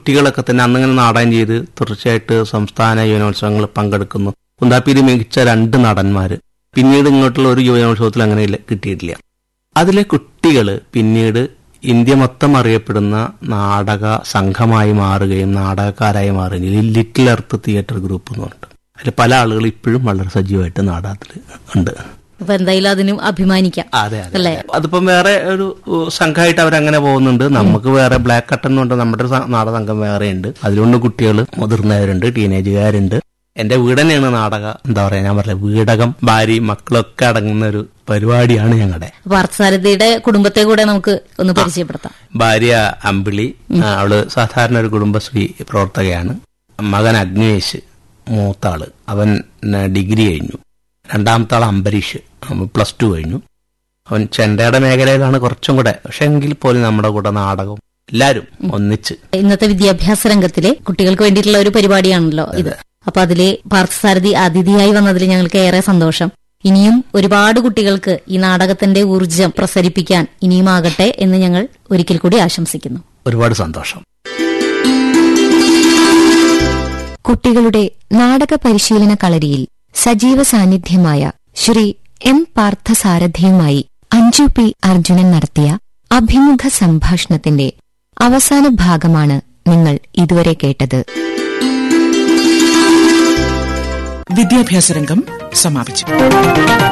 കുട്ടികളൊക്കെ തന്നെ അന്നിങ്ങനെ നാടകം ചെയ്ത് തുടർച്ചയായിട്ട് സംസ്ഥാന യുവനോത്സവങ്ങളിൽ പങ്കെടുക്കുന്നു കുന്താപ്പിയിൽ മികച്ച രണ്ട് നടന്മാര് പിന്നീട് ഇങ്ങോട്ടുള്ള ഒരു യുവനോത്സവത്തിൽ അങ്ങനെ ഇല്ല കിട്ടിയിട്ടില്ല അതിലെ കുട്ടികൾ പിന്നീട് ഇന്ത്യ മൊത്തം അറിയപ്പെടുന്ന നാടക സംഘമായി മാറുകയും നാടകക്കാരായി മാറുകയും ലിറ്റിൽ എർത്ത് തിയേറ്റർ ഗ്രൂപ്പ് എന്ന് പറഞ്ഞിട്ട് അതിൽ പല ആളുകൾ ഇപ്പോഴും വളരെ സജീവമായിട്ട് നാടകത്തിൽ ഉണ്ട് അപ്പൊ എന്തായാലും അതിനും അഭിമാനിക്കാം അതെ അതെ അതിപ്പം വേറെ ഒരു ഉ, സംഘമായിട്ട് അവരങ്ങനെ പോകുന്നുണ്ട് നമുക്ക് വേറെ ബ്ലാക്ക് കട്ടൺ ഉണ്ട് നമ്മുടെ ഒരു സ- നാടക സംഘം വേറെ ഉണ്ട് അതിലുണ്ട് കുട്ടികൾ മുതിർന്നവരുണ്ട് ടീനേജുകാരുണ്ട് എന്റെ വീട് തന്നെയാണ് നാടക എന്താ പറയാ ഞാൻ പറഞ്ഞ വീടകം ഭാര്യ മക്കളൊക്കെ അടങ്ങുന്ന ഒരു പരിപാടിയാണ് ഞങ്ങളുടെ പാർത്ഥസാരഥിയുടെ കുടുംബത്തെ കൂടെ നമുക്ക് ഒന്ന് പരിചയപ്പെടുത്താം ഭാര്യ അമ്പിളി ആ, അവള് സാധാരണ ഒരു കുടുംബശ്രീ പ്രവർത്തകയാണ് മകൻ അഗ്നേഷ് മൂത്താള് അവൻ ന- ഡിഗ്രി കഴിഞ്ഞു രണ്ടാമത്തെ ആൾ അംബരീഷ് അവൻ പ്ലസ് ടു കഴിഞ്ഞു അവൻ ചെണ്ടയുടെ മേഖലയിലാണ് കുറച്ചും കൂടെ പക്ഷെ എങ്കിൽ പോലും നമ്മുടെ കൂടെ നാടകം എല്ലാരും ഒന്നിച്ച് ഇന്നത്തെ വിദ്യാഭ്യാസ രംഗത്തിലെ കുട്ടികൾക്ക് വേണ്ടിയിട്ടുള്ള ഒരു പരിപാടിയാണല്ലോ ഇത് അപ്പൊ അതിലെ പാർത്ഥസാരഥി അതിഥിയായി വന്നതിൽ ഞങ്ങൾക്ക് ഏറെ സന്തോഷം ഇനിയും ഒരുപാട് കുട്ടികൾക്ക് ഈ നാടകത്തിന്റെ ഊർജം പ്രസരിപ്പിക്കാൻ ഇനിയും ആകട്ടെ എന്ന് ഞങ്ങൾ ഒരിക്കൽ കൂടി ആശംസിക്കുന്നു ഒരുപാട് സന്തോഷം കുട്ടികളുടെ നാടക പരിശീലന കളരിയിൽ സജീവ സാന്നിധ്യമായ ശ്രീ എം പാർത്ഥസാരഥിയുമായി അഞ്ജു പി അർജുനൻ നടത്തിയ അഭിമുഖ സംഭാഷണത്തിന്റെ അവസാന ഭാഗമാണ് നിങ്ങൾ ഇതുവരെ കേട്ടത് വിദ്യാഭ്യാസ രംഗം സമാപിച്ചു